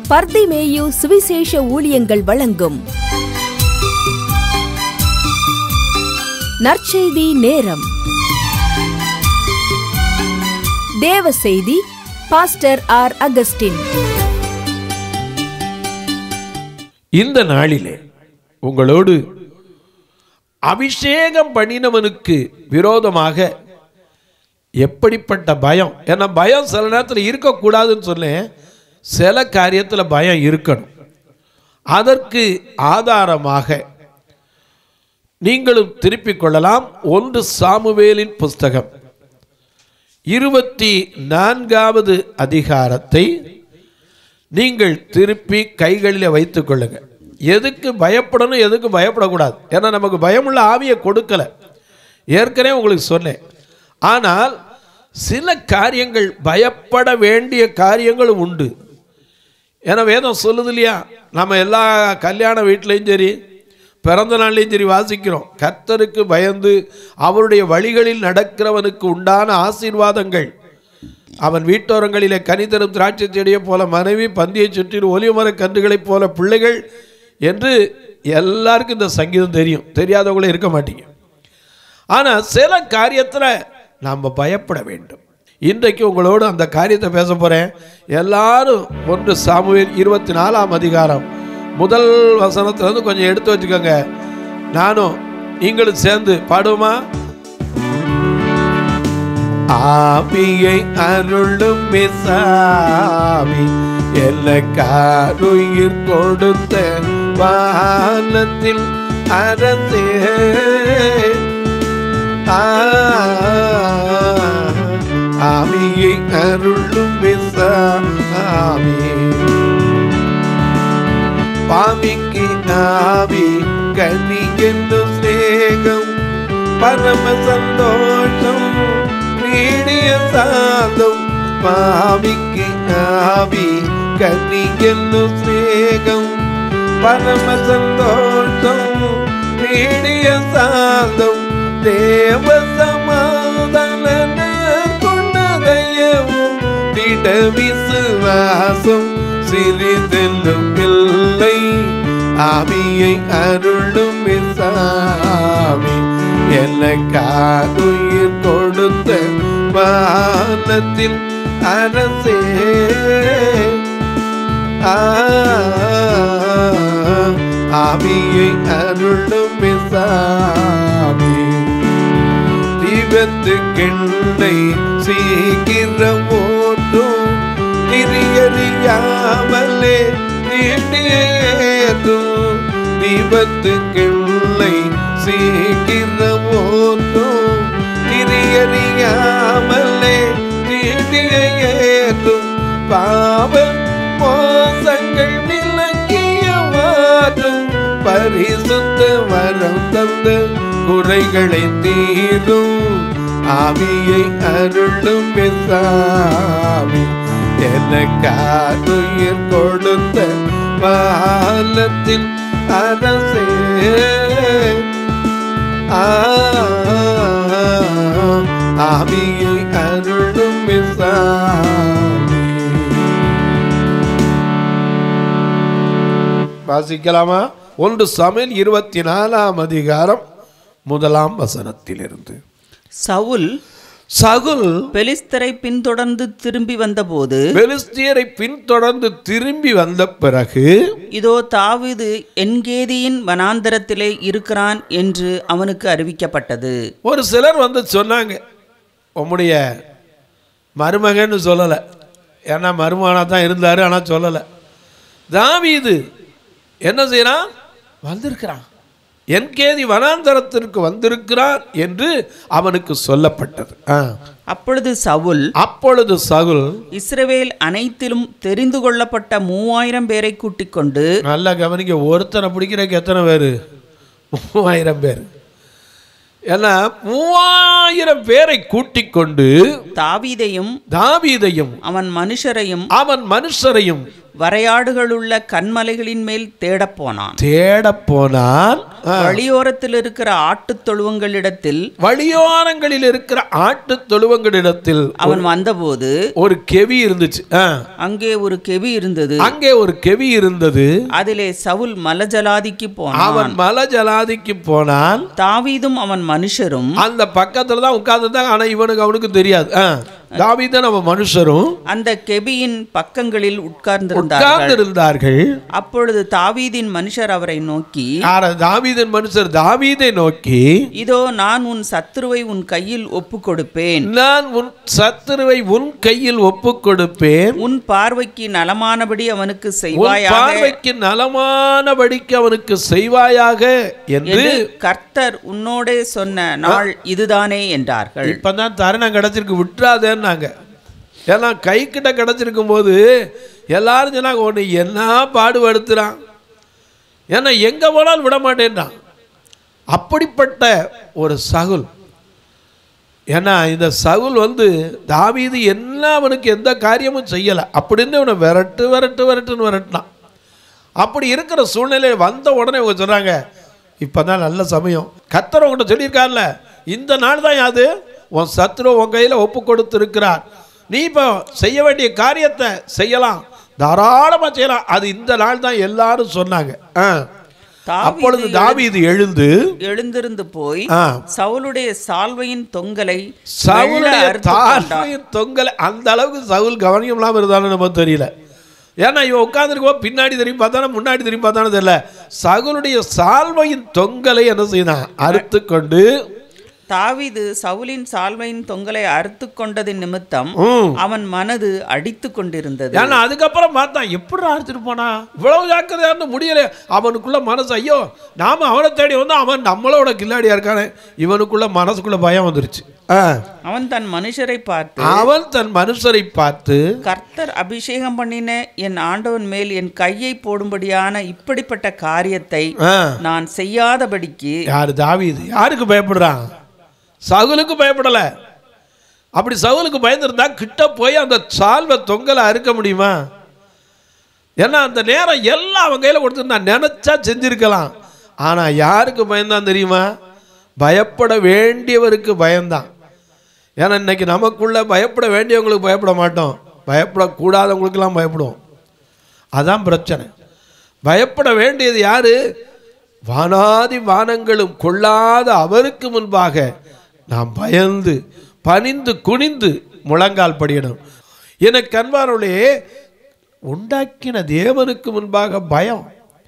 பர்திமேயு சுவிசேஷ ஊழியங்கள் வழங்கும் நற்செய்தி நேரம் தேவ செய்தி பாஸ்டர் ஆர் அகஸ்டின் இந்த நாளிலே உங்களோடு அபிஷேகம் பண்ணினவனுக்கு விரோதமாக எப்படிப்பட்ட பயம் ஏன்னா பயம் சில நேரத்தில் இருக்கக்கூடாதுன்னு சொன்னேன் சில காரியத்தில் பயம் இருக்கணும் அதற்கு ஆதாரமாக நீங்களும் திருப்பிக் கொள்ளலாம் ஒன்று சாமுவேலின் புஸ்தகம் இருபத்தி நான்காவது அதிகாரத்தை நீங்கள் திருப்பி கைகளில் வைத்துக் கொள்ளுங்க எதுக்கு பயப்படணும் எதுக்கு பயப்படக்கூடாது ஏன்னா நமக்கு பயமுள்ள ஆவியை கொடுக்கல ஏற்கனவே உங்களுக்கு சொன்னேன் ஆனால் சில காரியங்கள் பயப்பட வேண்டிய காரியங்களும் உண்டு ஏன்னா வேதம் சொல்லுது இல்லையா நம்ம எல்லா கல்யாண வீட்லேயும் சரி பிறந்த நாள்லையும் சரி வாசிக்கிறோம் கர்த்தருக்கு பயந்து அவருடைய வழிகளில் நடக்கிறவனுக்கு உண்டான ஆசீர்வாதங்கள் அவன் வீட்டோரங்களிலே கனிதரும் திராட்சை செடியைப் போல மனைவி பந்தியை சுற்றிலும் ஒலிமர கன்றுகளைப் போல பிள்ளைகள் என்று எல்லாருக்கும் இந்த சங்கீதம் தெரியும் தெரியாதவங்களே இருக்க மாட்டீங்க ஆனால் சில காரியத்தில் நாம் பயப்பட வேண்டும் இன்றைக்கு உங்களோடு அந்த காரியத்தை பேச போகிறேன் எல்லாரும் ஒன்று சாமுவேல் இருபத்தி நாலாம் அதிகாரம் முதல் வசனத்துலேருந்து கொஞ்சம் எடுத்து வச்சுக்கோங்க நானும் நீங்களும் சேர்ந்து பாடுவோமா ஆவியை அருளும் மிசாமி எல்லக்காருயிர் கொடுத்த வானத்தில் அரசே ஆ, ஆவியை அருளும் மிசாமி பாவிக்கு நாவி கனி என்னும் ஸ்நேகம் பரம சந்தோஷம் நீடிய சாந்தம் பாவிக்கு நாவி கனி என்னும் ஸ்நேகம் பரம சந்தோஷம் நீடிய சாந்தம் தேவ சமாதான கொண்டதையவும் திட விசுவாசம் சிறிதெல்லும் பிள்ளை ஆவியை அருளும் சாமி எனக்காகுயிர் கொடுத்த வானத்தில் அரசே ஆ, ஆவியை அருளும் சாமி தீபத்து கிண்ணை சீக்கிரம் ஓட்டும் திரியறியாமலே நீண்டேதும் தீபத்து கிண்ணை சீக்கிரம் ஓட்டும் திரியறியாமலே நீண்டேதும் பாவ மோசங்கள் விளங்கிய மாற்றும் பரிசுத்த வரம் தந்த குறைகளை தீரும் ஆவியை அருளும் சாமி எனக்காருயிர் கொடுத்த பாலத்தில் அரசே ஆ, ஆவியை அருளும் சாமி வாசிக்கலாமா ஒன்று சமையல் இருபத்தி நாலாம் அதிகாரம் முதலாம் வசனத்திலிருந்து சவுல் சகுல் பெலிஸ்தரை பின்தொடர்ந்து திரும்பி வந்தபோது பெலிஸ்தியரை பின்தொடர்ந்து திரும்பி வந்த பிறகு இதோ தாவீது என்கேதியின் வனாந்தரத்திலே இருக்கிறான் என்று அவனுக்கு அறிவிக்கப்பட்டது ஒரு சிலர் வந்து சொன்னாங்க உம்முடைய மருமகன்னு சொல்லலை ஏன்னா மருமகனாக தான் இருந்தார் ஆனால் சொல்லலை தாவீது என்ன செய்கிறான் வந்திருக்கிறான் என்கேதி வனாந்தரத்திற்கு வந்திருக்கிறான் என்று அவனுக்கு சொல்லப்பட்டது ஆ. அப்பொழுது சவுல் அப்பொழுது சகுல் இஸ்ரவேல் அனைத்திலும் தெரிந்து கொள்ளப்பட்ட மூவாயிரம் பேரை கூட்டிக் கொண்டு நல்லா கவனிக்க ஒருத்தனை பிடிக்கிறதுக்கு எத்தனை பேர் மூவாயிரம் பேர் ஏன்னா மூவாயிரம் பேரை கூட்டிக் கொண்டு தாவீதையும் தாவீதையும் அவன் மனுஷரையும் அவன் மனுஷரையும் வரையாடுகளுள்ள கண்மலைகளின் மேல் தேடப் போனான் தேட போனான் ஆ. வழியோரத்தில் இருக்கிற ஆட்டுத் தொழுவங்களிடத்தில் வழியோரங்களில் இருக்கிற ஆட்டு தொழுவங்களிடத்தில் அவன் வந்தபோது ஒரு கெவி இருந்துச்சு ஆ. அங்கே ஒரு கெவி இருந்தது அங்கே ஒரு கெவி இருந்தது அதிலே சவுல் மலஜலாதிக்கு போனான் அவன் மல ஜலாதிக்கு போனான் தாவீதும் அவன் மனுஷரும் அந்த பக்கத்துல தான் உட்கார்ந்துருந்தாங்க ஆனா இவனுக்கு அவனுக்கு தெரியாது ஆ. தாவீதும் நம்ம மனுஷரும் அந்த கெபியின் பக்கங்களில் உட்கார்ந்திருந்தார்கள் உட்கார்ந்து இருந்தார்கள் அப்பொழுது தாவீதின் மனுஷர் அவரை நோக்கி யார தாவீதின் மனுஷர் தாவீதை நோக்கி இதோ நான் உன் சத்துருவை உன் கையில் ஒப்பு கொடுப்பேன் நான் உன் சத்துருவை உன் கையில் ஒப்புக் கொடுப்பேன் உன் பார்வைக்கு நலமானபடி அவனுக்கு உன் செய்வாயாக பார்வைக்கு நலமானபடிக்கு அவனுக்கு செய்வாயாக என்று என்று கர்த்தர் உன்னோடே சொன்ன நாள் இதுதானே என்றார்கள் இப்பதான் தருணம் கிடைச்சிருக்கு விட்டுறாதேன்னாங்க ஏன்னா கை கிட்ட கிடைச்சிருக்கும் போது எல்லாரும் சொன்னாங்க உன்னை என்ன பாடுபடுத்துறான் ஏன்னா எங்க போனாலும் விட மாட்டேன்றான் அப்படிப்பட்ட ஒரு சகுல் ஏன்னா இந்த சகுல் வந்து தாவீது என்ன அவனுக்கு எந்த காரியமும் செய்யலை அப்படின்னு இவனை விரட்டு விரட்டு விரட்டுன்னு விரட்டினான் அப்படி இருக்கிற சூழ்நிலை வந்த உடனே இவங்க சொல்கிறாங்க இப்போ தான் நல்ல சமயம் கத்தர் உங்கள்கிட்ட சொல்லியிருக்கார்ல இந்த நாள் தான் யாது உன் சத்ரு உன் கையில் ஒப்பு கொடுத்துருக்கிறார் நீ இப்போ செய்ய வேண்டிய காரியத்தை செய்யலாம் தாராளமாக செய்யலாம் அது இந்த நாள் தான் எல்லாரும் சொன்னாங்க ஆ அப்பொழுது தாவீது எழுந்து எழுந்திருந்து போய் ஆ சவுலுடைய சால்வையின் தொங்கலை மெல்ல சவுலுடைய அறுத்துக் கொண்டான். தாழ்மையின் தொங்கலை அந்த அளவுக்கு சவுல் கவனியம் இல்லாமல் இருந்தாலும் நமக்கு தெரியல ஏன்னா இவன் உட்காந்துருக்கோ பின்னாடி திரும்பி பார்த்தானே முன்னாடி திரும்பி பார்த்தானே தெரியல சகுலுடைய சால்வையின் தொங்கலை என்ன செய்தான் அறுத்து கொண்டு தாவீது சவுலின் சால்வையின் தொங்கலை அறுத்து கொண்டதின் நிமித்தம் ம். அவன் மனது அடித்து கொண்டிருந்தது ஏன்னா அதுக்கப்புறம் பார்த்தான் எப்படி அறுத்துட்டு போனா இவ்வளவு ஜாக்கிரதையா இருந்து முடியல அவனுக்குள்ள மனசு ஐயோ நாம அவனை தேடி வந்து அவன் நம்மளோட கில்லாடியா இருக்கானே இவனுக்குள்ள மனசுக்குள்ள பயம் வந்துருச்சு ஆ. அவன் தன் மனுஷரை பார்த்து அவன் தன் மனுஷரை பார்த்து கர்த்தர் அபிஷேகம் பண்ணின என் ஆண்டவன் மேல் என் கையை போடும்படியான இப்படிப்பட்ட காரியத்தை ஆ நான் செய்யாதபடிக்கு யாரு தாவீது யாருக்கு பயப்படுறான் சவுலுக்கு பயப்படல அப்படி சவுலுக்கு பயந்துருந்தா கிட்ட போய் அந்த சால்வை தொங்கலை அறுக்க முடியுமா ஏன்னா அந்த நேரம் எல்லாம் அவன் கையில் கொடுத்துருந்தா நினைச்சா செஞ்சிருக்கலாம் ஆனா யாருக்கு பயந்தான் தெரியுமா பயப்பட வேண்டியவருக்கு பயந்தான் ஏன்னா இன்னைக்கு நமக்குள்ள பயப்பட வேண்டியவங்களுக்கு பயப்பட மாட்டோம் பயப்படக்கூடாதவங்களுக்கெல்லாம் பயப்படுவோம் அதான் பிரச்சனை பயப்பட வேண்டியது யாரு வானாதி வானங்களும் கொள்ளாத அவருக்கு முன்பாக நாம் பயந்து பணிந்து குனிந்து முழங்கால் படியணும் எனக்கு அன்பானவர்களே உண்டாக்கின தேவனுக்கு முன்பாக பயம்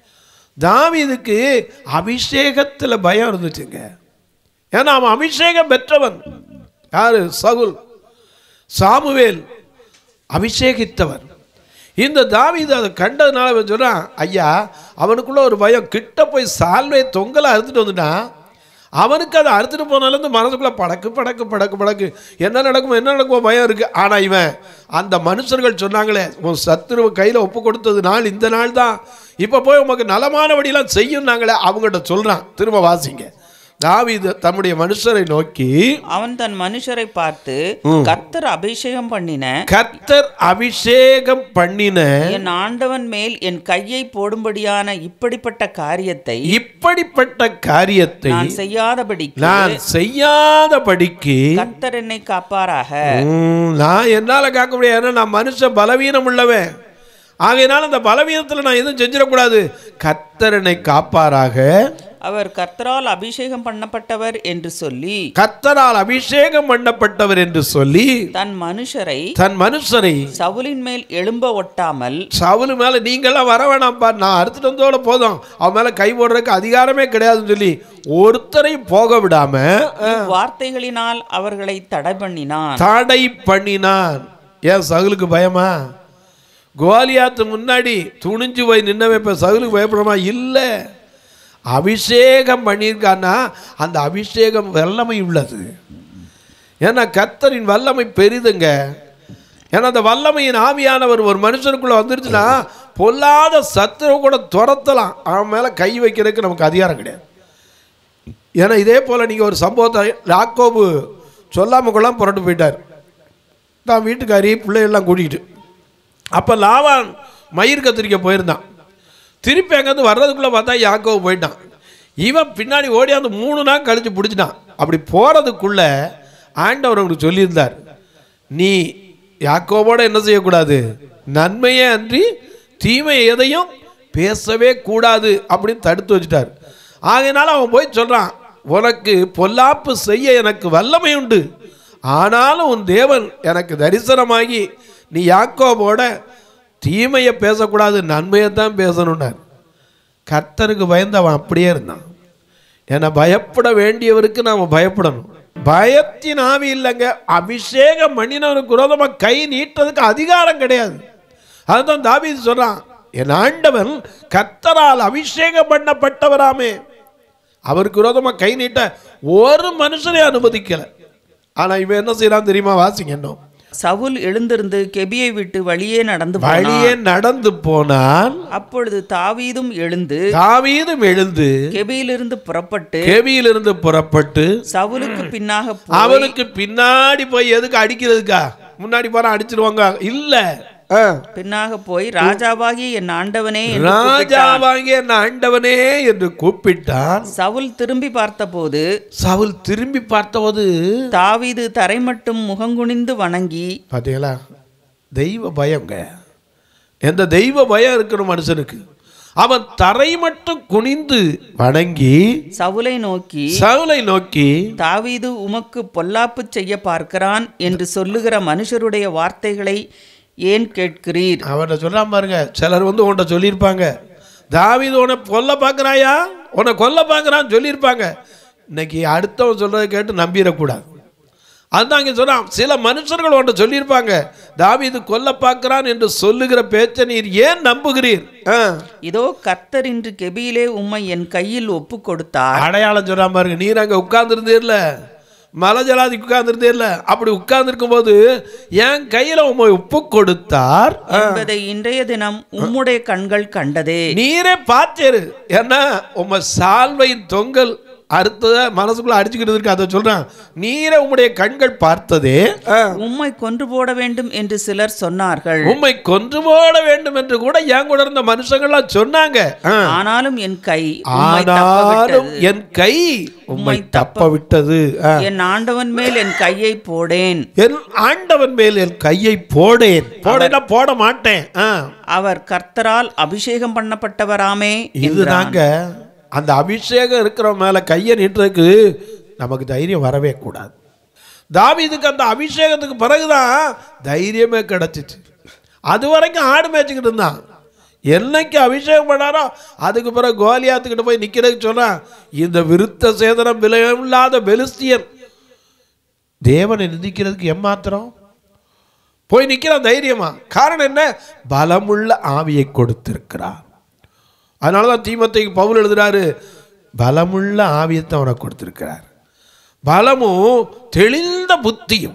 தாவீதுக்கு அபிஷேகத்தில் பயம் இருந்துச்சுங்க ஏன்னா அவன் அபிஷேகம் பெற்றவன் யாரு சகுல் சாமுவேல் அபிஷேகித்தவர் இந்த தாவீது அதை கண்டதுனால அவன் சொல்றான் ஐயா அவனுக்குள்ள ஒரு பயம் கிட்ட போய் சால்வை தொங்கலை அறுத்துட்டு வந்துட்டான் அவனுக்கு அதை அறுத்துட்டு போனாலும் மனசுக்குள்ள படக்கு படக்கு படக்கு படக்கு என்ன நடக்குமோ என்ன நடக்குமோ பயம் இருக்கு ஆனா இவன் அந்த மனுஷர்கள் சொன்னாங்களே உன் சத்துருவ கையில ஒப்பு கொடுத்தது நாள் இந்த நாள் தான் இப்ப போய் உமக்கு நலமானபடியெல்லாம் செய்யும்னாங்களே அவங்ககிட்ட சொல்றான் திரும்ப வாசிங்க தாவீது தம்முடைய மனுஷரை நோக்கி அவன் தன் மனுஷரை பார்த்து கர்த்தர் அபிஷேகம் பண்ணின கர்த்தர் அபிஷேகம் பண்ணின என் ஆண்டவன் மேல் என் கையை போடும்படியான இப்படிப்பட்ட காரியத்தை இப்படிப்பட்ட காரியத்தை நான் செய்யாதபடிக்கு நான் செய்யாதபடிக்கு கர்த்தர் என்னை காப்பாராக ம், நான் என்னால காக்க முடியாது ஏன்னா நான் மனுஷன் பலவீனம் உள்ளவன் ஆகையினால அந்த பலவீனத்தில் நான் எதுவும் செஞ்சிடக்கூடாது கர்த்தர் என்னை காப்பாராக அவர் கர்த்தரால் அபிஷேகம் பண்ணப்பட்டவர் என்று சொல்லி கர்த்தரால் அபிஷேகம் பண்ணப்பட்டவர் என்று சொல்லி தன் மனுஷரை தன் மனுஷரை சவுலின் மேல் எழும்ப ஒட்டாமல் சவுலு மேல நீங்களாம் வர வேணாம்ப்பா நான் அறுத்துட்டு வந்தோட போதும் அவன் மேல கை போடுறதுக்கு அதிகாரமே கிடையாதுன்னு சொல்லி ஒருத்தரையும் போக விடாம வார்த்தைகளினால் அவர்களை தடை பண்ணினான் தடை பண்ணினான் ஏன் சகுலுக்கு பயமா கோலியாத்து முன்னாடி துணிஞ்சு போய் நின்னவன் இப்ப சகுலுக்கு பயப்படுமா இல்லை அபிஷேகம் பண்ணியிருக்கான்னா அந்த அபிஷேகம் வல்லமை உள்ளது ஏன்னா கர்த்தரின் வல்லமை பெரிதுங்க ஏன்னா அந்த வல்லமையின் ஆவியானவர் ஒரு மனுஷனுக்குள்ள வந்துருச்சுன்னா பொல்லாத சத்துருவை கூட துரத்தலாம் அவன் மேலே கை வைக்கிறதுக்கு நமக்கு அதிகாரம் கிடையாது ஏன்னா இதே போல் நீங்கள் ஒரு சம்பவத்தை யாக்கோபு சொல்லாமல் கொள்ளாம புரட்டு போயிட்டார் தான் வீட்டுக்காரி பிள்ளைகள்லாம் கூட்டிகிட்டு அப்போ லாவான் மயிர் கத்திரிக்க போயிருந்தான் திருப்பி அங்கேருந்து வர்றதுக்குள்ளே பார்த்தா யாக்கோ போயிட்டான் இவன் பின்னாடி ஓடியாந்து மூணு நாள் கழிச்சு பிடிச்சிட்டான் அப்படி போகிறதுக்குள்ள ஆண்டவர் அவனுக்கு சொல்லியிருந்தார் நீ யாக்கோவோட என்ன செய்யக்கூடாது நன்மையே அன்றி தீமை எதையும் பேசவே கூடாது அப்படின்னு தடுத்து வச்சுட்டார் ஆகையினால அவன் போய் சொல்கிறான் உனக்கு பொல்லாப்பு செய்ய எனக்கு வல்லமை உண்டு ஆனாலும் உன் தேவன் எனக்கு தரிசனமாகி நீ யாக்கோபோட தீமையை பேசக்கூடாது நன்மையை தான் பேசணுன்னார் கர்த்தருக்கு பயந்து அவன் அப்படியே இருந்தான் ஏன்னா பயப்பட வேண்டியவருக்கு நாம் பயப்படணும் பயத்தின் ஆவி இல்லைங்க அபிஷேகம் பண்ணினவனுக்கு விரோதமாக கை நீட்டதுக்கு அதிகாரம் கிடையாது அதுதான் தாவீது சொல்றான் என் ஆண்டவன் கர்த்தரால் அபிஷேகம் பண்ணப்பட்டவராமே அவருக்கு விரோதமாக கை நீட்ட ஒரு மனுஷனை அனுமதிக்கலை ஆனால் இவன் என்ன செய்யறான் தெரியுமா வாசிங்க இன்னும் சவுல் எழுந்திருந்து கெபியை விட்டு வழியே நடந்து போனான் வழியே நடந்து போனான் அப்பொழுது தாவீதும் எழுந்து தாவீதும் எழுந்து கெபியிலிருந்து புறப்பட்டு கேவியிலிருந்து புறப்பட்டு சவுலுக்கு பின்னாக போய் அவனுக்கு பின்னாடி போய் எதுக்கு அடிக்கிறதுக்கா முன்னாடி போற அடிச்சிருவாங்க இல்ல ஆ. பின்னாக போய் ராஜாவாகிய என் ஆண்டவனே என்று கூப்பிட்டான். ராஜாவாகிய என் ஆண்டவனே என்று கூப்பிட்டான் சவுல் திரும்பி பார்த்தபோது சவுல் திரும்பி பார்த்தபோது தாவீது தரை மட்டும் முகங்குனிந்து வணங்கி பாத்தீங்களா தெய்வ பயங்க எந்த தெய்வ பயம் இருக்கணும் மனுஷனுக்கு அவன் தரை மட்டும் குனிந்து வணங்கி சவுலை நோக்கி சவுலை நோக்கி தாவீது உமக்கு பொல்லாப்பு செய்ய பார்க்கிறான் என்று சொல்லுகிற மனுஷருடைய வார்த்தைகளை ஏன் கேட்கிறீர் அவன்கிட்ட சொல்றான் பாருங்க சிலர் வந்து உன்கிட்ட சொல்லியிருப்பாங்க தாவீது உன்னை கொல்ல பார்க்குறாயா உன்னை கொல்ல பார்க்குறான்னு சொல்லியிருப்பாங்க இன்னைக்கு அடுத்தவன் சொல்றதை கேட்டு நம்பிடக்கூடாது அதுதான் இங்கே சொல்றான் சில மனுஷர்கள் உன்ட்ட சொல்லியிருப்பாங்க தாவீது கொல்ல பார்க்கிறான் என்று சொல்லுகிற பேச்சை நீர் ஏன் நம்புகிறீர் ஆ. இதோ கர்த்தர் இன்று கெபியிலே உம்மை என் கையில் ஒப்பு கொடுத்தார் அடையாளம் சொல்றான் பாருங்க நீர் அங்கே உட்கார்ந்துருந்தீர்ல மலை ஜலாதி உட்கார்ந்துருந்தீர்ல அப்படி உட்கார்ந்துருக்கும் போது என் கையில உண்மை ஒப்பு கொடுத்தார் என்பதை இன்றைய தினம் உம்முடைய கண்கள் கண்டதே நீரே பார்த்தேரு ஏன்னா உம்ம சால்வையின் தொங்கல் அறுத்தத மனசுக்குள்ள அடிச்சுக்கிட்டு இருக்கு அதை சொல்றான் நீரே உம்முடைய கண்கள் பார்த்ததே ஆ, உம்மை கொன்று போட வேண்டும் என்று சிலர் சொன்னார்கள் உம்மை கொன்று போட வேண்டும் என்று கூட என் கூட இருந்த மனுஷங்கள்லாம் சொன்னாங்க ஆ. ஆனாலும் என் கை உம்மை தப்ப ஆனாலும் விட்டது. என் கை உம்மை தப்ப விட்டது ஆ. என் ஆண்டவன் மேல் என் கையை போடேன் என் ஆண்டவன் மேல் என் கையை போடேன் போடேன்னா போட மாட்டேன் ஆ. அவர் கர்த்தரால் அபிஷேகம் பண்ணப்பட்டவராமே இது நாங்க அந்த அபிஷேகம் இருக்கிற மேல கையை நீட்டுறதுக்கு நமக்கு தைரியம் வரவே கூடாது தாவீதுக்கு அந்த அபிஷேகத்துக்கு பிறகுதான் தைரியமே கிடைச்சிச்சு அது வரைக்கும் ஆடு மேய்ச்சிக்கிட்டு இருந்தான் என்னைக்கு அபிஷேகம் பண்ணாரோ அதுக்கு பிறகு கோலியாத்துக்கிட்ட போய் நிக்கிறதுக்கு சொன்னான் இந்த விருத்த சேதனம் விலையில்லாத பெலிஸ்தியன் தேவனை நிந்திக்கிறதுக்கு எம்மாத்திரம் போய் நிற்கிறான் தைரியமா காரணம் என்ன பலமுள்ள ஆவியை கொடுத்திருக்கிறார் அதனால தான் தீமத்தைக்கு பவுல் எழுதுறாரு பலமுள்ள ஆவியத்தை அவனுக்கு கொடுத்திருக்கிறார் பலமும் தெளிந்த புத்தியும்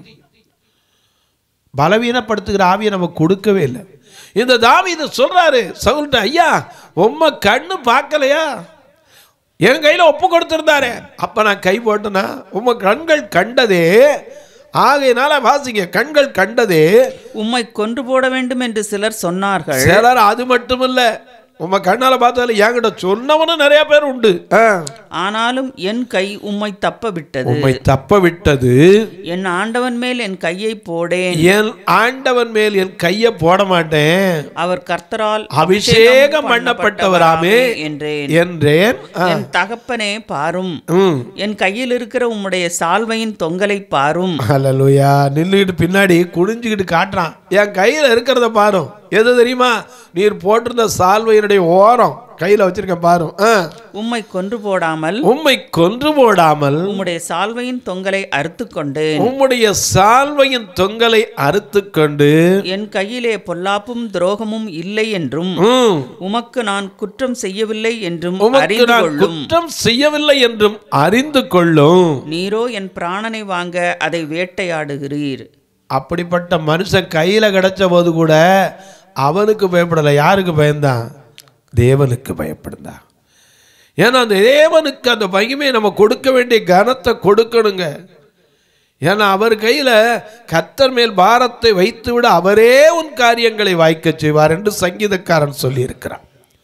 பலவீனப்படுத்துகிற ஆவியை நமக்கு கொடுக்கவே இல்லை இந்த தாவீது சொல்றாரு சவுல்ட்ட ஐயா உம்ம கண்ணு பார்க்கலையா என் கையில் ஒப்பு கொடுத்திருந்தாரே அப்ப நான் கை போட்டேனா உம்ம கண்கள் கண்டதே ஆகையினால வாசிங்க கண்கள் கண்டதே உம்மை கொன்று போட வேண்டும் என்று சிலர் சொன்னார்கள் சிலர் அது மட்டும் இல்ல உம்ம கண்ணால பார்த்தால என்கிட்ட சொன்னவனும் நிறைய பேர் உண்டு ஆ. ஆனாலும் என் கை உம்மை தப்ப விட்டது உம்மை தப்ப விட்டது என் ஆண்டவன் மேல் என் கையை போடேன் என் ஆண்டவன் மேல் என் கையை போட மாட்டேன் அவர் கர்த்தரால் அபிஷேகம் பண்ணப்பட்டவராமே என்றேன் என்றேன் ஆ. என் தகப்பனே பாரும் ம் என் கையில் இருக்கிற உம்முடைய சால்வையின் தொங்கலை பாரும் ஹalleluya நின்றுக்கிட்டு பின்னாடி குனிஞ்சுக்கிட்டு காட்டுறான் என் கையில் இருக்கிறத பாரும் எது தெரியுமா நீர் போட்டிருந்த சால்வையினுடைய ஓரம் கையில் வச்சிருக்கேன் பாரும் ஆ. உம்மை கொன்று போடாமல் உம்மை கொன்று போடாமல் உம்முடைய சால்வையின் தொங்கலை அறுத்து கொண்டேன் உம்முடைய சால்வையின் தொங்கலை அறுத்து கொண்டு என் கையிலே பொல்லாப்பும் துரோகமும் இல்லை என்றும் ம், உமக்கு நான் குற்றம் செய்யவில்லை என்றும் உமக்கு அறிந்து நான் கொள்ளும் குற்றம் செய்யவில்லை என்றும் அறிந்து கொள்ளும் நீரோ என் பிராணனை வாங்க அதை வேட்டையாடுகிறீர் அப்படிப்பட்ட மனுஷன் கையில் கிடைச்ச போது கூட அவனுக்கு பயப்படலை யாருக்கு பயந்தான் தேவனுக்கு பயப்படுந்தான் ஏன்னா அந்த தேவனுக்கு அந்த மகிமையை நம்ம கொடுக்க வேண்டிய கனத்தை கொடுக்கணுங்க ஏன்னா அவர் கையில் கத்தர் மேல் பாரத்தை வைத்து விட அவரே உன் காரியங்களை வாய்க்கச் செய்வார் என்று சங்கீதக்காரன் சொல்லியிருக்கிறான்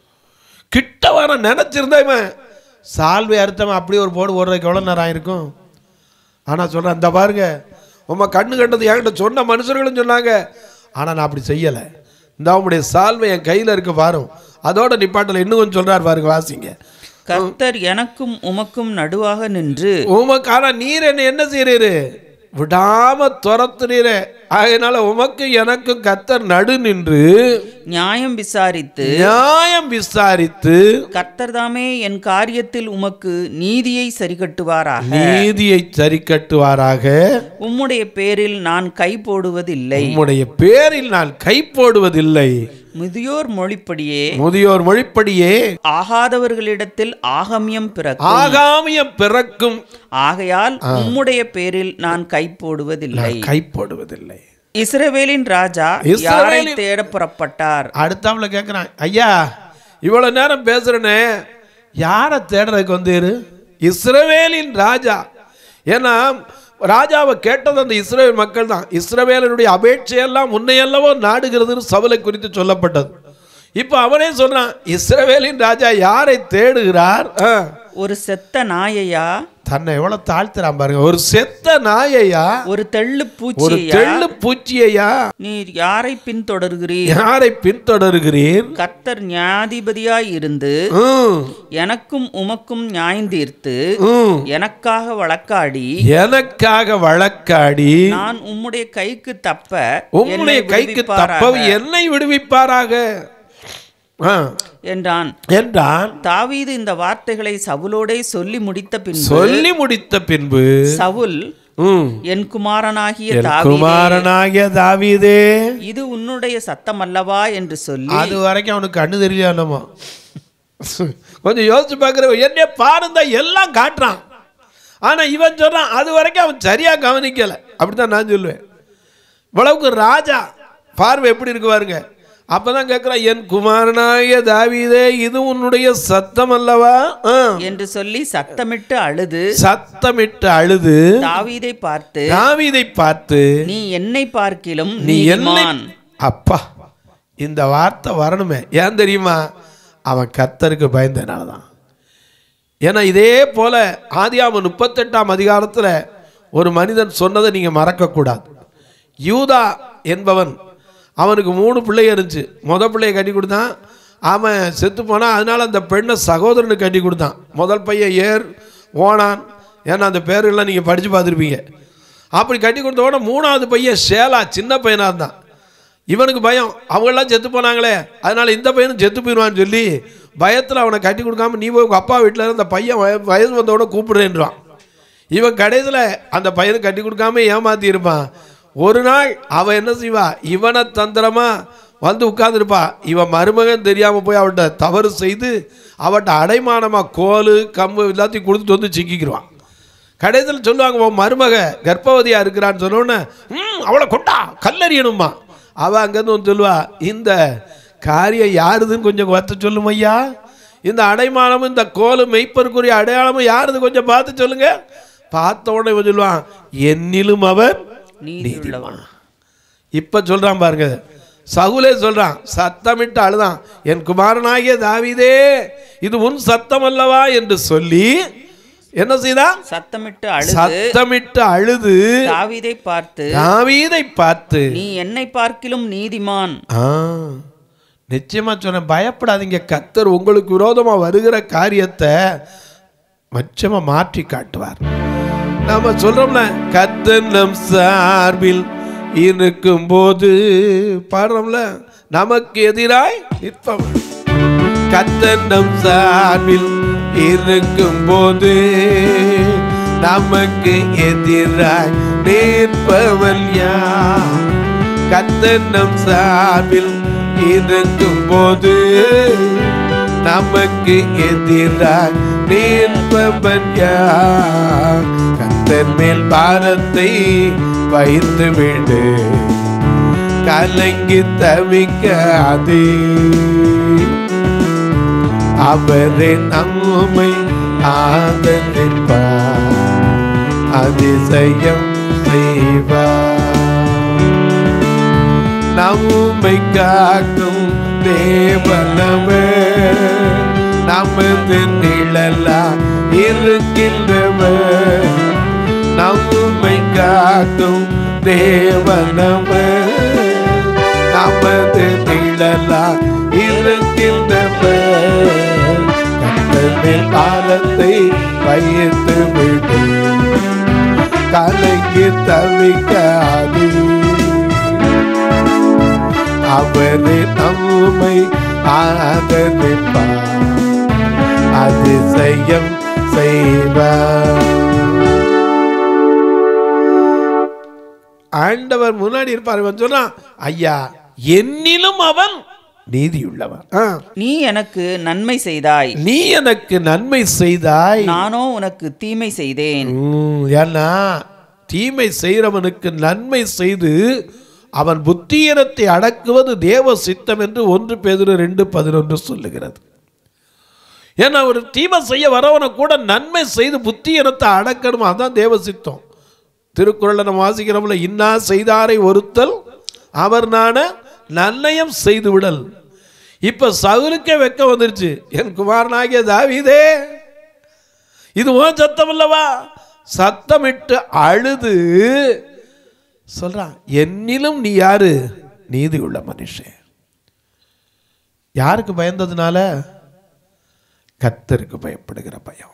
கிட்ட வர நினச்சிருந்தா இவன் சால்வை அறுத்தவன் அப்படியே ஒரு போடு ஓடுறதுக்கு எவ்வளோ நேரம் ஆயிருக்கும் ஆனால் சொல்கிறேன் இந்த பாருங்க உம்மை கண்ணு கண்டது என்கிட்ட சொன்ன மனுஷர்களும் சொன்னாங்க ஆனால் நான் அப்படி செய்யலை இந்த அவனுடைய சால்வை என் கையில் இருக்கு பாரும் அதோட நிப்பாட்டில் இன்னும் கொஞ்சம் சொல்கிறார் பாருங்க வாசிங்க கர்த்தர் எனக்கும் உமக்கும் நடுவாக நின்று உமக்கு ஆனால் நீர் என்ன என்ன செய்கிறீரு விடாம துரத்துறீரே ஆகையினால உமக்கு எனக்கும் கத்தர் நடு நின்று நியாயம் விசாரித்து நியாயம் விசாரித்து கர்த்தர் தாமே என் காரியத்தில் உமக்கு நீதியை சரிகட்டுவாராக நீதியை சரி கட்டுவாராக உம்முடைய பேரில் நான் கை போடுவதில்லை உம்முடைய பேரில் நான் கை போடுவதில்லை முதியோர் மொழிப்படியே முதியோர் மொழிப்படியே ஆகாதவர்களிடத்தில் ஆகமியம் பிறக்கும் ஆகாமியம் பிறக்கும் ஆகையால் உம்முடைய பேரில் நான் கை போடுவதில்லை நான் கை போடுவதில்லை இஸ்ரவேலின் ராஜா இஸ்ரவேலின்- யாரை தேட புறப்பட்டார் அடுத்தாப்புல கேட்குறான் ஐயா இவ்வளவு நேரம் பேசுறேனே யாரை தேடுறதுக்கு வந்தீரு இஸ்ரவேலின் ராஜா ஏன்னா ராஜாவை கேட்டது அந்த இஸ்ரவேல் மக்கள் தான் இஸ்ரவேலனுடைய அபேட்சையெல்லாம் உன்னையல்லவோ நாடுகிறதுன்னு சவலை குறித்து சொல்லப்பட்டது இப்போ அவனே சொல்றான் இஸ்ரவேலின் ராஜா யாரை தேடுகிறார் ஆ. ஒரு செத்த நாயையா தன்னை எவ்வளவு தாழ்த்துறான் பாருங்க ஒரு செத்த நாயையா ஒரு தெள்ளு ஒரு பூச்சியா தெள்ளு பூச்சியையா நீர் யாரை பின்தொடர்கிறீர் யாரை பின்தொடர்கிறீர் கர்த்தர் நியாயாதிபதியாய் இருந்து ம், எனக்கும் உமக்கும் நியாயந்தீர்த்து ம். எனக்காக வழக்காடி எனக்காக வழக்காடி நான் உம்முடைய கைக்கு தப்ப உம்முடைய என்னை கைக்கு விடுவிப்பாராக தப்ப என்னை விடுவிப்பாராக ஆ, என்றான் என்றான் தாவீது இந்த வார்த்தைகளை சவுலோடே சொல்லி முடித்த பின்பு சொல்லி முடித்த பின்பு சவுல் ம், என் குமாரனாகிய என் தாவீதே குமாரனாகிய தாவீதே இது உன்னுடைய சத்தம் அல்லவா என்று சொல்லி அது வரைக்கும் அவனுக்கு கண்ணு தெரியலையானமா கொஞ்சம் யோசிச்சு பார்க்குற என்ன பாருந்த எல்லாம் காட்டுறான் ஆனா இவன் சொல்றான் அது வரைக்கும் அவன் சரியா கவனிக்கல அப்படித்தான் நான் சொல்லுவேன் இவ்வளவுக்கு ராஜா பார்வை எப்படி இருக்கு பாருங்க அப்பதான் கேட்கிறான் என் குமாரனாய தாவீதே இது உன்னுடைய சத்தம் அல்லவா ஆ. என்று சொல்லி சத்தமிட்டு அழுது சத்தமிட்டு அழுது தாவீதை பார்த்து தாவீதை பார்த்து நீ என்னை பார்க்கிலும் நீ என்னை நீதிமான் அப்பா இந்த வார்த்தை வரணுமே ஏன் தெரியுமா அவன் கத்தருக்கு பயந்தனால தான் ஏன்னா இதே போல ஆதியாம முப்பத்தெட்டாம் அதிகாரத்தில் ஒரு மனிதன் சொன்னதை நீங்கள் மறக்கக்கூடாது யூதா என்பவன் அவனுக்கு மூணு பிள்ளை இருந்துச்சு முத பிள்ளைய கட்டி கொடுத்தான் அவன் செத்து போனான் அதனால அந்த பெண்ணை சகோதரனுக்கு கட்டி கொடுத்தான் முதல் பையன் ஏர் ஓனான் ஏன்னா அந்த பேரெல்லாம் நீங்கள் படித்து பார்த்துருப்பீங்க அப்படி கட்டி கொடுத்த உடனே மூணாவது பையன் ஷேலா சின்ன பையனாக இருந்தான் இவனுக்கு பயம் அவங்கெல்லாம் செத்து போனாங்களே அதனால இந்த பையனும் செத்து போயிடுவான்னு சொல்லி பயத்தில் அவனை கட்டி கொடுக்காம நீ போய் உங்கள் அப்பா வீட்டில் இருந்த பையன் வய- வயசு வந்தோட கூப்பிடுறேன்றான் இவன் கடைசியில் அந்த பையனுக்கு கட்டி கொடுக்காம ஏமாத்தி இருப்பான் ஒரு நாள் அவன் என்ன செய்வா இவனை தந்திரமா வந்து உட்கார்ந்துருப்பா இவன் மருமகன் தெரியாமல் போய் அவன்கிட்ட தவறு செய்து அவன்கிட்ட அடைமானமாக கோல் கம்பு எல்லாத்தையும் கொடுத்துட்டு வந்து சிக்கிக்கிடுவான் கடைசியில் சொல்லுவாங்க உன் மருமக கர்ப்பவதியா இருக்கிறான்னு சொன்னோன்னே ம் அவளை கொண்டா கல்லறியணுமா அவ அங்கேருந்து வந்து சொல்லுவா இந்த காரியம் யாருதுன்னு கொஞ்சம் பார்த்து சொல்லும் ஐயா இந்த அடைமானமும் இந்த கோலும் மெய்ப்பருக்குரிய அடையாளமும் யாருது கொஞ்சம் பார்த்து சொல்லுங்க பார்த்த உடனே இவன் சொல்லுவான் என்னிலும் அவர் நீதியுள்ளவன் இப்ப சொல்றான் பாருங்க சகுலே சொல்றான் சத்தமிட்டு அழுதான் என் குமாரனாகிய தாவீதே இது உன் சத்தம் அல்லவா என்று சொல்லி என்ன செய்தான் சத்தமிட்டு அழுது சத்தமிட்டு அழுது தாவீதை பார்த்து தாவீதை பார்த்து நீ என்னை பார்க்கிலும் நீதிமான் ஆ, நிச்சயமா சொன்னேன் பயப்படாதீங்க கத்தர் உங்களுக்கு விரோதமா வருகிற காரியத்தை மச்சமா மாற்றி காட்டுவார் நாம சொல்றோம்ல கத்தர் நம் சார்பில் இருக்கும் போது பாடுறோம்ல நமக்கு எதிராய் நிற்பவன் கத்தர் நம் சார்பில் இருக்கும் போது நமக்கு எதிராய் நிற்பவன் யார் கத்தர் நம் சார்பில் இருக்கும் போது நமக்கு எதிராக நிற்பவன் யார் கத்தர் மேல் பாரத்தை வைத்து விடு கலங்கி தவிக்காதே அவரே நம்மை ஆதரிப்பார் அதிசயம் செய்வார் நம்மை காக்கும் தேவனவர் நமது நிழலா இருக்கின்றவர் நம்மை காக்கும் தேவனவர் நமது நிழலா இருக்கின்றவர் கத்தனில் காலத்தை வைத்து விடும் கலங்கி தவிக்காது அவரே நம்மை ஆதரிப்பார் அதிசயம் செய்வார் ஆண்டவர் முன்னாடி இருப்பார் இவன் சொன்னா ஐயா என்னிலும் அவன் நீதியுள்ளவன் ஆ. நீ எனக்கு நன்மை செய்தாய் நீ எனக்கு நன்மை செய்தாய் நானோ உனக்கு தீமை செய்தேன் ம், ஏன்னா தீமை செய்கிறவனுக்கு நன்மை செய்து அவன் புத்தீனத்தை அடக்குவது தேவ சித்தம் என்று ஒன்று பேதுரு ரெண்டு பதினொன்று சொல்லுகிறது ஏன்னா ஒரு தீமை செய்ய வரவனை கூட நன்மை செய்து புத்தீனத்தை அடக்கணும் அதான் தேவ சித்தம் திருக்குறளை நம்ம வாசிக்கிறோம்ல இன்னா செய்தாரை ஒருத்தல் அவர் நான நன்னயம் செய்து விடல் இப்ப சவுலுக்கே வெக்க வந்துருச்சு என் குமாரனாகிய தாவீதே இது உன் சத்தம் அல்லவா சத்தமிட்டு அழுது சொல்றான் என்னிலும் நீ யாரு நீதி உள்ள மனுஷன் யாருக்கு பயந்ததுனால கர்த்தருக்கு பயப்படுகிற பயம்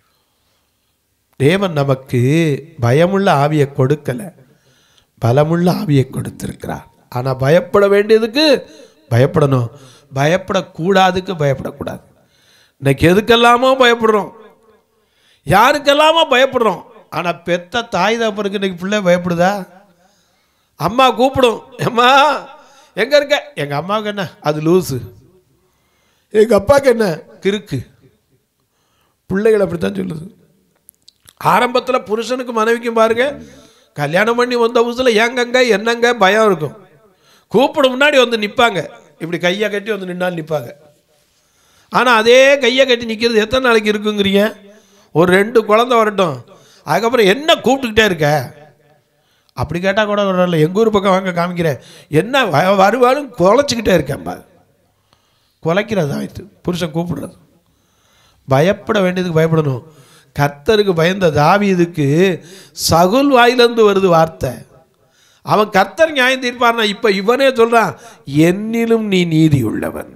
தேவன் நமக்கு பயமுள்ள ஆவியை கொடுக்கல பலமுள்ள ஆவியை கொடுத்திருக்கிறார் ஆனா பயப்பட வேண்டியதுக்கு பயப்படணும் பயப்படக்கூடாதுக்கு பயப்படக்கூடாது இன்னைக்கு எதுக்கெல்லாமோ பயப்படுறோம் யாருக்கெல்லாமோ பயப்படுறோம் ஆனா பெத்த தாய் தப்பருக்கு இன்னைக்கு பிள்ளை பயப்படுதா அம்மா கூப்பிடும் அம்மா எங்க இருக்க எங்க அம்மாவுக்கு என்ன அது லூசு எங்க அப்பாவுக்கு என்ன கிறுக்கு பிள்ளைகள் அப்படித்தான் சொல்லுது ஆரம்பத்தில் புருஷனுக்கு மனைவிக்கும் பாருங்க கல்யாணம் பண்ணி வந்த புதுசில் ஏங்கங்க என்னங்க பயம் இருக்கும் கூப்பிட முன்னாடி வந்து நிற்பாங்க இப்படி கையை கட்டி வந்து நின்னால் நிற்பாங்க ஆனால் அதே கையை கட்டி நிற்கிறது எத்தனை நாளைக்கு இருக்குங்கிறீங்க ஒரு ரெண்டு குழந்தை வரட்டும் அதுக்கப்புறம் என்ன கூப்பிட்டுக்கிட்டே இருக்க அப்படி கேட்டால் கூட வரல எங்கள் ஊர் பக்கம் வாங்க காமிக்கிறேன் என்ன வ- வருவாலும் குலைச்சிக்கிட்டே இருக்கேன்பா குலைக்கிறது ஆயிடுச்சு புருஷன் கூப்பிடுறது பயப்பட வேண்டியதுக்கு பயப்படணும் கர்த்தருக்கு பயந்த தாவீதுக்கு சகுல் வாயிலிருந்து வருது வார்த்தை அவன் கர்த்தர் நியாயம் தீர்ப்பார்னா இப்ப இவனே சொல்றான் என்னிலும் நீ நீதி உள்ளவன்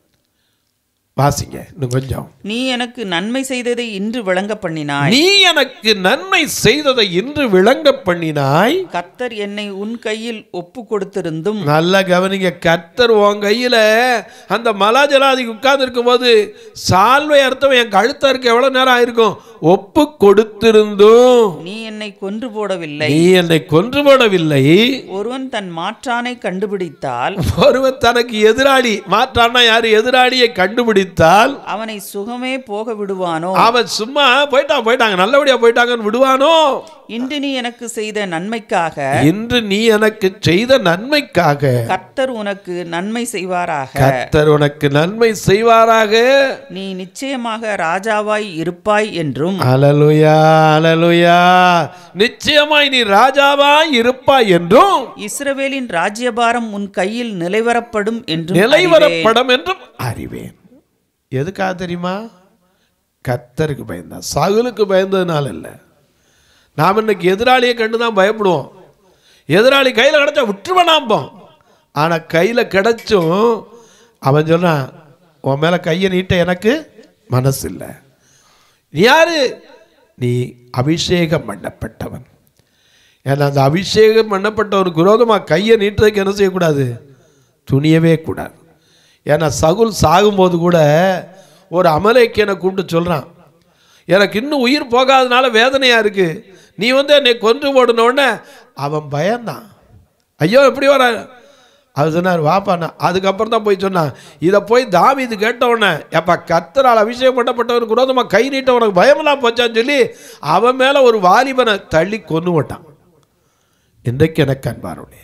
வாசிங்க இன்னும் கொஞ்சம் நீ எனக்கு நன்மை செய்ததை இன்று விளங்க பண்ணினாய் நீ எனக்கு நன்மை செய்ததை இன்று விளங்க பண்ணினாய் கர்த்தர் என்னை உன் கையில் ஒப்பு கொடுத்திருந்தும் நல்லா கவனிங்க கர்த்தர் உன் கையில அந்த மலாஜலாதிக்கு உட்கார்ந்து இருக்கும்போது சால்வை அர்த்தம் என் கழுத்தா இருக்க எவ்வளவு நேரம் ஆயிருக்கும் ஒப்பு கொடுத்திருந்தும் நீ என்னை கொன்று போடவில்லை நீ என்னை கொன்று போடவில்லை ஒருவன் தன் மாற்றானை கண்டுபிடித்தால் ஒருவன் தனக்கு எதிராளி மாற்றான்னா யாரு எதிராளியை கண்டுபிடித்தால் அவனை சுகமே போக விடுவானோ அவன் சும்மா போயிட்டான் போயிட்டாங்க நல்லபடியா போயிட்டாங்கன்னு விடுவானோ இன்று நீ எனக்கு செய்த நன்மைக்காக இன்று நீ எனக்கு செய்த நன்மைக்காக கர்த்தர் உனக்கு நன்மை செய்வாராக கர்த்தர் உனக்கு நன்மை செய்வாராக நீ நிச்சயமாக ராஜாவாய் இருப்பாய் என்றும் அலலுயா அலலுயா நிச்சயமாய் நீ ராஜாவாய் இருப்பாய் என்றும் இஸ்ரவேலின் ராஜ்யபாரம் உன் கையில் நிலைவரப்படும் என்றும் அறிவேன். நிலைவரப்படம் என்றும் அறிவேன் எதுக்காக தெரியுமா கர்த்தருக்கு பயந்தான் சகுலுக்கு பயந்ததுனால இல்லை நாம் இன்னைக்கு எதிராளியை கண்டு தான் பயப்படுவோம் எதிராளி கையில் கிடைச்சா விட்டுருவேனாம்போம் ஆனால் கையில் கிடைச்சும் அவன் சொன்னான் உன் மேலே கையை நீட்ட எனக்கு மனசு இல்லை நீ யாரு நீ அபிஷேகம் பண்ணப்பட்டவன் ஏன்னா அந்த அபிஷேகம் பண்ணப்பட்டவனுக்கு விரோதமாக கையை நீட்டுறதுக்கு என்ன செய்யக்கூடாது துணியவே கூடாது ஏன்னா சகுல் சாகும்போது கூட ஒரு அமலேக்கியனை கூப்பிட்டு சொல்கிறான் எனக்கு இன்னும் உயிர் போகாதனால வேதனையாக இருக்கு நீ வந்து என்னை கொன்று போடணுன்னே அவன் பயந்தான் ஐயோ எப்படி வர அவர் சொன்னார் வாப்பாண்ணா அதுக்கப்புறம் தான் போய் சொன்னான் இதை போய் தாவீது கேட்ட உடனே எப்பா கத்தரால் அபிஷேகம் பண்ணப்பட்டவனுக்கு விரோதமாக கை நீட்ட உனக்கு பயமெல்லாம் போச்சான்னு சொல்லி அவன் மேலே ஒரு வாலிபனை தள்ளி கொன்று போட்டான் இன்றைக்கு எனக்கு அன்பாருடைய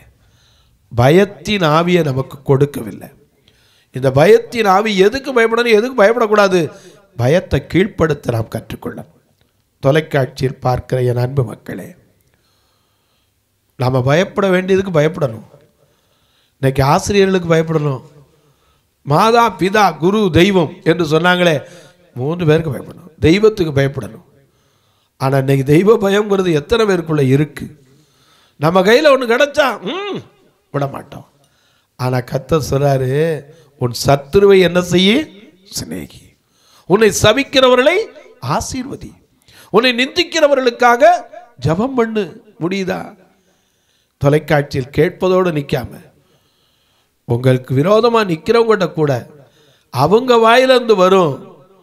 பயத்தின் ஆவியை நமக்கு கொடுக்கவில்லை இந்த பயத்தின் ஆவி எதுக்கு பயப்படணும் எதுக்கு பயப்படக்கூடாது பயத்தை கீழ்ப்படுத்த நாம் கற்றுக்கொள்ளணும் தொலைக்காட்சியில் பார்க்கிற என் அன்பு மக்களே நாம் பயப்பட வேண்டியதுக்கு பயப்படணும் இன்னைக்கு ஆசிரியர்களுக்கு பயப்படணும் மாதா பிதா குரு தெய்வம் என்று சொன்னாங்களே மூன்று பேருக்கு பயப்படணும் தெய்வத்துக்கு பயப்படணும் ஆனால் இன்னைக்கு தெய்வ பயம்ங்கிறது எத்தனை பேருக்குள்ள இருக்கு நம்ம கையில் ஒன்று கிடைச்சா ம் விட மாட்டோம் ஆனால் கத்த சொல்றாரு உன் சத்துருவை என்ன செய்ய சிநேகி உன்னை சபிக்கிறவர்களை ஆசீர்வதி உன்னை நிந்திக்கிறவர்களுக்காக ஜெபம் பண்ணு முடியுதா தொலைக்காட்சியில் கேட்பதோடு நிற்காம உங்களுக்கு விரோதமாக நிற்கிறவங்ககிட்ட கூட அவங்க வாயிலிருந்து வரும்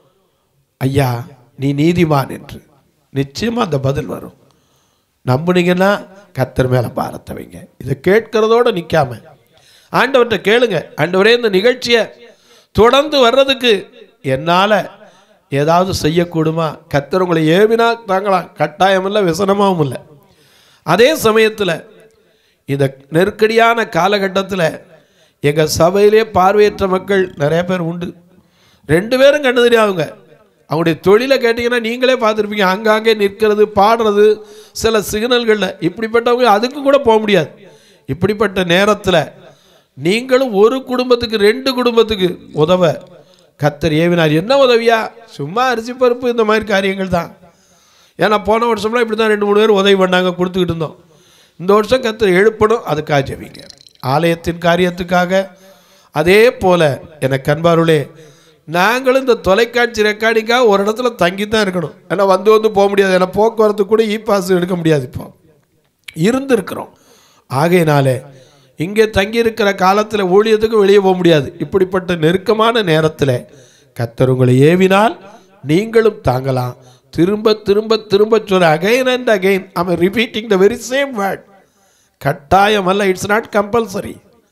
ஐயா நீ நீதிமான் என்று நிச்சயமாக அந்த பதில் வரும் நம்புனீங்கன்னா கத்தர் மேலே பாரத்தை வைங்க இதை கேட்கறதோட நிற்காம ஆண்டவர்கிட்ட கேளுங்க ஆண்டவரே இந்த நிகழ்ச்சியை தொடர்ந்து வர்றதுக்கு என்னால் ஏதாவது செய்யக்கூடுமா கத்தர் உங்களை ஏவினா தாங்கலாம் கட்டாயம் இல்லை விசனமாகவும் இல்லை அதே சமயத்தில் இந்த நெருக்கடியான காலகட்டத்தில் எங்கள் சபையிலே பார்வையற்ற மக்கள் நிறைய பேர் உண்டு ரெண்டு பேரும் கண்டு தெரியாதுங்க அவங்களுடைய தொழிலை கேட்டிங்கன்னா நீங்களே பார்த்துருப்பீங்க ஆங்காங்கே நிற்கிறது பாடுறது சில சிக்னல்களில் இப்படிப்பட்டவங்க அதுக்கு கூட போக முடியாது இப்படிப்பட்ட நேரத்தில் நீங்களும் ஒரு குடும்பத்துக்கு ரெண்டு குடும்பத்துக்கு உதவ கத்தர் ஏவினார் என்ன உதவியா சும்மா அரிசி பருப்பு இந்த மாதிரி காரியங்கள் தான் ஏன்னா போன வருஷம்லாம் இப்படி தான் ரெண்டு மூணு பேர் உதவி பண்ணாங்க கொடுத்துக்கிட்டு இருந்தோம் இந்த வருஷம் கத்தர் எழுப்பணும் அதுக்காக ஜெபிங்க ஆலயத்தின் காரியத்துக்காக அதே போல எனக்கு அன்பாருளே நாங்களும் இந்த தொலைக்காட்சி ரெக்கார்டிங்காக ஒரு இடத்துல தங்கி தான் இருக்கணும் ஏன்னா வந்து வந்து போக முடியாது ஏன்னா போக்குவரத்து கூட இ பாஸ் எடுக்க முடியாது இப்போ இருந்திருக்கிறோம் ஆகையினாலே இங்கே தங்கியிருக்கிற காலத்தில் ஊழியத்துக்கு வெளியே போக முடியாது இப்படிப்பட்ட நெருக்கமான நேரத்தில் கத்தர் உங்களை ஏவினால் நீங்களும் தாங்கலாம் திரும்ப திரும்ப திரும்ப சொல்ல again and again I'm repeating the very same word கட்டாயம் அல்ல இட்ஸ் நாட் கம்பல்சரி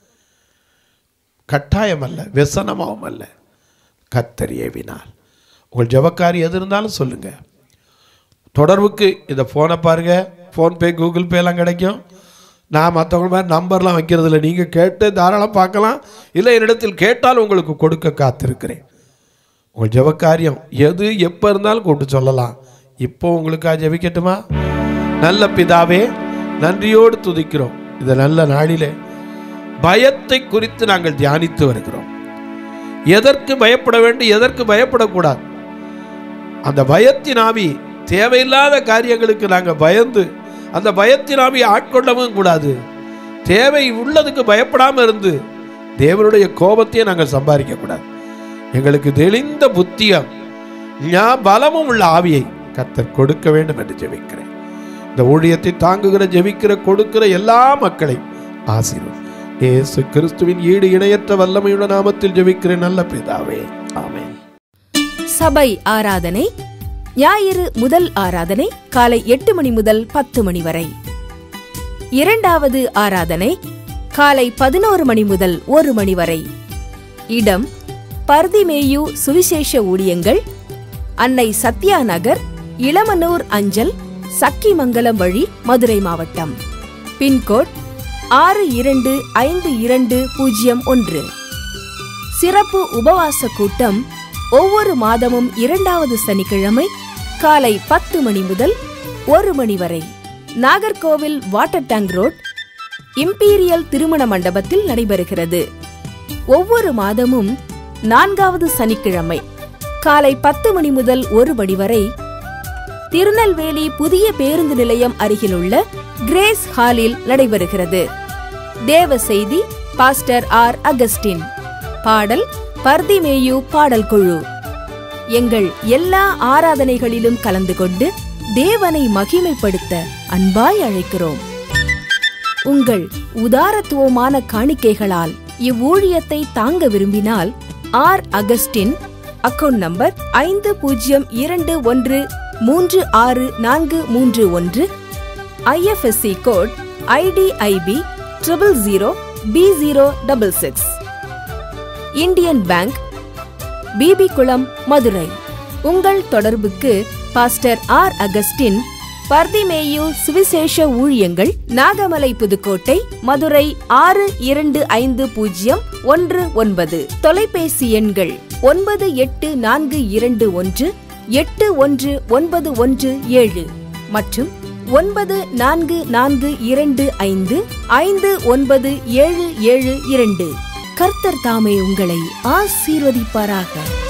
கட்டாயம் அல்ல व्यसனமாவும் அல்ல கத்தர் ஏவினால் உங்கள் ஜபக்காரி எது இருந்தாலும் சொல்லுங்கள் தொடர்புக்கு இந்த ஃபோனை பாருங்கள் ஃபோன்பே கூகுள் பேலாம் கிடைக்கும் நான் மற்றவங்க மாதிரி நம்பர்லாம் வைக்கிறது இல்லை நீங்கள் கேட்டு தாராளம் பார்க்கலாம் இல்லை என்னிடத்தில் கேட்டால் உங்களுக்கு கொடுக்க காத்திருக்கிறேன் உங்கள் ஜெபக்காரியம் எது எப்போ இருந்தாலும் கூப்பிட்டு சொல்லலாம் இப்போ உங்களுக்காக ஜெபிக்கட்டுமா நல்ல பிதாவே நன்றியோடு துதிக்கிறோம் இந்த நல்ல நாளிலே பயத்தை குறித்து நாங்கள் தியானித்து வருகிறோம் எதற்கு பயப்பட வேண்டும் எதற்கு பயப்படக்கூடாது அந்த பயத்தின் ஆவி தேவையில்லாத காரியங்களுக்கு நாங்கள் பயந்து அந்த பயத்தின் ஆவி ஆட்கொள்ளவும் கூடாது தேவை உள்ளதுக்கு பயப்படாமல் இருந்து தேவனுடைய கோபத்தையே நாங்கள் சம்பாதிக்க கூடாது எங்களுக்கு தெளிந்த புத்தியம் ஞா பலமும் உள்ள ஆவியை கத்தர் கொடுக்க வேண்டும் என்று ஜெபிக்கிறேன் இந்த ஊழியத்தை தாங்குகிற ஜெபிக்கிற கொடுக்கிற எல்லா மக்களையும் ஆசீர்வதி இயேசு கிறிஸ்துவின் ஈடு இணையற்ற வல்லமையுள்ள நாமத்தில் ஜெபிக்கிறேன் நல்ல பிதாவே ஆமென் சபை ஆராதனை ஞாயிறு முதல் ஆராதனை காலை எட்டு மணி முதல் பத்து மணி வரை இரண்டாவது ஆராதனை காலை பதினோரு மணி முதல் ஒரு மணி வரை இடம் பர்திமேயு சுவிசேஷ ஊழியங்கள் அன்னை சத்யா நகர் இளமனூர் அஞ்சல் சக்கிமங்கலம் வழி மதுரை மாவட்டம் பின்கோட் ஆறு இரண்டு ஐந்து இரண்டு பூஜ்ஜியம் ஒன்று சிறப்பு உபவாச கூட்டம் ஒவ்வொரு மாதமும் இரண்டாவது சனிக்கிழமை காலை பத்து மணி முதல் ஒரு மணி வரை Nagercoil water tank road imperial திருமண மண்டபத்தில் நடைபெறுகிறது ஒவ்வொரு மாதமும் நான்காவது சனிக்கிழமை காலை பத்து மணி முதல் ஒரு மணி வரை திருநெல்வேலி புதிய பேருந்து நிலையம் அருகிலுள்ள கிரேஸ் ஹாலில் நடைபெறுகிறது தேவ செய்தி பாஸ்டர் ஆர் அகஸ்டின் பாடல் பர்திமேயு பாடல் குழு எங்கள் எல்லா ஆராதனைகளிலும் கலந்து கொண்டு தேவனை மகிமைப்படுத்த அன்பாய் அழைக்கிறோம் உங்கள் உதாரத்துவமான காணிக்கைகளால் இவ்வூழியத்தை தாங்க விரும்பினால் ஆர் அகஸ்டின் அக்கவுண்ட் நம்பர் ஐந்து பூஜ்ஜியம் இரண்டு ஒன்று மூன்று ஆறு நான்கு மூன்று ஒன்று IFSC code IDIB triple zero B zero double six Indian Bank Bibi Kulam Madurai உங்கள் தொடர்புக்கு பாஸ்டர் ஆர் அகஸ்டின் பர்திமேயு சுவிசேஷ ஊழியங்கள் நாகமலை புதுக்கோட்டை மதுரை ஆறு இரண்டு ஐந்து பூஜ்ஜியம் ஒன்று ஒன்பது தொலைபேசி எண்கள் ஒன்பது எட்டு நான்கு இரண்டு ஒன்று எட்டு ஒன்று ஒன்பது ஒன்று ஏழு மற்றும் ஒன்பது நான்கு நான்கு இரண்டு ஐந்து ஐந்து ஒன்பது ஏழு ஏழு இரண்டு கர்த்தர் தாமே உங்களை ஆசீர்வதிப்பாராக